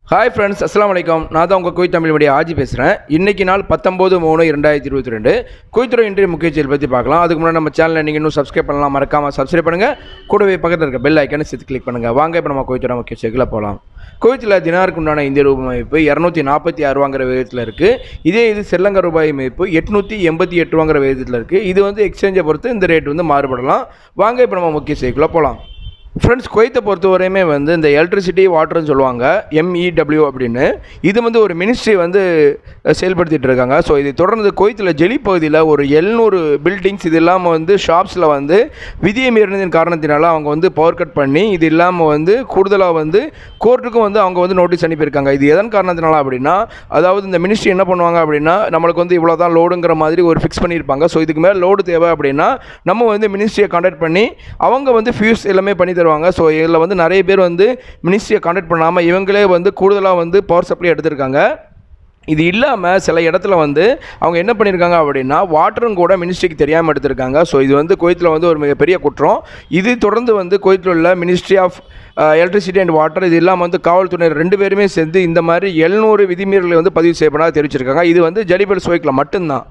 hi friends அஸ்லாம் வலைக்கம் நான் தான் உங்கள் குவைத் தமிழ் மீடியா ஆஜி பேசுகிறேன் இன்றைக்கி நாள் பத்தொம்போது மூணு ரெண்டாயிரத்தி இருபத்தி ரெண்டு குவைத்துறை இன்றைய முக்கிய செய்தி பற்றி பார்க்கலாம் அதுக்கு முன்னாடி நம்ம சேனலை நீங்கள் இன்னும் சப்ஸ்கிரைப் பண்ணலாம் மறக்காமல் சப்ஸ்கிரைப் பண்ணுங்கள் கூடவே பக்கத்தில் இருக்க பெல் ஐக்கானை சேர்த்து கிளிக் பண்ணுங்கள் வாங்க இப்போ நம்ம குவைத்துறை முக்கிய செய்திகளை போகலாம் குவைத்தில் தினாருக்கு உண்டான இந்திய ரூபாய் மதிப்பு இரநூத்தி நாற்பத்தி ஆறு ரூபாங்கிற விதத்தில் இருக்குது இதே இது ஸ்ரீலங்கா ரூபாய் மதிப்பு எட்நூற்றி எண்பத்தி எட்டு ரூபாங்கிற விதத்தில் இருக்குது இது வந்து எக்ஸ்சேஞ்சை பொறுத்து இந்த ரேட் வந்து மாறுபடலாம் வாங்க இப்போ நம்ம முக்கிய செய்திக்குள்ளே போகலாம் ஃப்ரெண்ட்ஸ் குவைத்தை பொறுத்தவரையுமே வந்து இந்த எலக்ட்ரிசிட்டி வாட்டர்னு சொல்லுவாங்க எம்இடபிள்யூ அப்படின்னு இது வந்து ஒரு மினிஸ்ட்ரி வந்து அஹ், செயல்படுத்திட்டு இருக்காங்க ஸோ இதை தொடர்ந்து குவைத்தில் ஜெலி பகுதியில் ஒரு எழுநூறு பில்டிங்ஸ் இது இல்லாமல் வந்து ஷாப்ஸில் வந்து விதியை மீறினதின் காரணத்தினால அவங்க வந்து பவர் கட் பண்ணி இது இல்லாமல் வந்து கூடுதலாக வந்து கோர்ட்டுக்கும் வந்து அவங்க வந்து நோட்டீஸ் அனுப்பியிருக்காங்க இது எதன் காரணத்தினால அப்படின்னா அதாவது இந்த மினிஸ்ட்ரி என்ன பண்ணுவாங்க அப்படின்னா நம்மளுக்கு வந்து இவ்வளோ தான் லோடுங்கிற மாதிரி ஒரு ஃபிக்ஸ் பண்ணியிருப்பாங்க ஸோ இதுக்கு மேலே லோடு தேவை அப்படின்னா நம்ம வந்து மினிஸ்ட்ரியை கான்டாக்ட் பண்ணி அவங்க வந்து ஃபியூஸ் எல்லாமே பண்ணி தருவாங்க ஸோ இதில் வந்து நிறைய பேர் வந்து மினிஸ்ட்ரியை கான்டாக்ட் பண்ணாமல் இவங்களே வந்து கூடுதலாக வந்து பவர் சப்ளை எடுத்திருக்காங்க இது இல்லாமல் சில இடத்துல வந்து அவங்க என்ன பண்ணியிருக்காங்க அப்படின்னா வாட்டரும் கூட மினிஸ்ட்ரிக்கு தெரியாமல் எடுத்திருக்காங்க ஸோ இது வந்து குவைத்தில் வந்து ஒரு மிகப்பெரிய குற்றம் இது தொடர்ந்து வந்து குவைத்தில் உள்ள ministry of electricity and water இது இல்லாமல் வந்து காவல்துறையினர் ரெண்டு பேருமே சேர்ந்து இந்த மாதிரி எழுநூறு விதிமீறல்களை வந்து பதிவு செய்யப்படாத தெரிவிச்சிருக்காங்க இது வந்து ஜலிபல் சுவைக்கில் மட்டும்தான்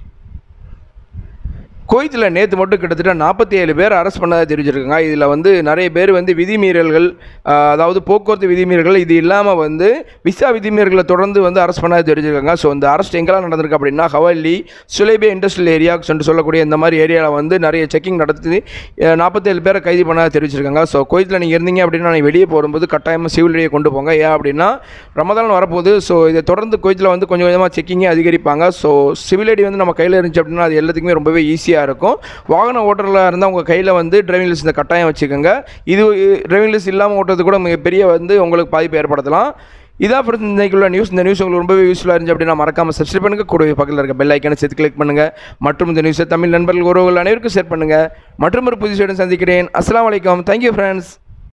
குவைத்தில் நேற்று மட்டும் கிட்டத்தட்ட நாற்பத்தி ஏழு பேர் அரெஸ்ட் பண்ணதாக தெரிவிச்சிருக்காங்க இதில் வந்து நிறைய பேர் வந்து விதிமீறல்கள் ஆஹ், அதாவது போக்குவரத்து விதிமீறல்கள் இது இல்லாமல் வந்து விசா விதிமீறல்களை தொடர்ந்து வந்து அரெஸ்ட் பண்ணதாக தெரிவிச்சிருக்காங்க ஸோ இந்த அரெஸ்ட் எங்கெல்லாம் நடந்திருக்கு அப்படின்னா ஹவல்லி சுலைபே இண்டஸ்ட்ரியல் ஏரியா என்று சொல்லக்கூடிய இந்த மாதிரி ஏரியாவில் வந்து நிறைய செக்கிங் நடத்தி நாற்பத்தேழு பேரை கைது பண்ணதாக தெரிவிச்சிருக்காங்க ஸோ குவைத்தில் நீங்கள் இருந்தீங்க அப்படின்னா நீங்கள் வெளியே போகும்போது கட்டாயமாக சிவில் ஐடியை கொண்டு போங்க ஏன் அப்படின்னா ரமதான் வரப்போகுது ஸோ இதை தொடர்ந்து குவைத்தில் வந்து கொஞ்சம் கொஞ்சமாக செக்கிங்கை அதிகரிப்பாங்க ஸோ சிவில் ஐடி வந்து நம்ம கையில் இருந்துச்சு அப்படின்னா அது எல்லாத்துக்குமே ரொம்பவே ஈஸியாக இருக்கும் வாகன ஓட்டுறலாக இருந்தால் உங்கள் கையில் வந்து டிரைவிங் லிஸ்ட் இந்த கட்டாயம் வச்சுக்கோங்க இது டிரைவிங் லிஸ்ட் இல்லாமல் ஓட்டுறது கூட மிகப்பெரிய வந்து உங்களுக்கு பாதிப்பு ஏற்படுத்தலாம் இதான் ஃப்ரெண்ட்ஸ் இன்னைக்குள்ள நியூஸ் இந்த நியூஸ் உங்களுக்கு ரொம்பவே யூஸ்ஃபுல்லாக இருந்துச்சு அப்படின்னா மறக்காம சப்ஸ்கிரைப் பண்ணுங்க கூடவே பக்கத்தில் இருக்க பெல் ஐக்கானை சேர்த்து கிளிக் பண்ணுங்க மற்றும் இந்த நியூஸை தமிழ் நண்பர்கள் உறவுகள் அனைவருக்கும் ஷேர் பண்ணுங்க மற்றும் ஒரு புதிய சந்திக்கிறேன் அஸ்ஸலாமு அலைக்கும் தேங்க்யூ ஃப்ரெண்ட்ஸ்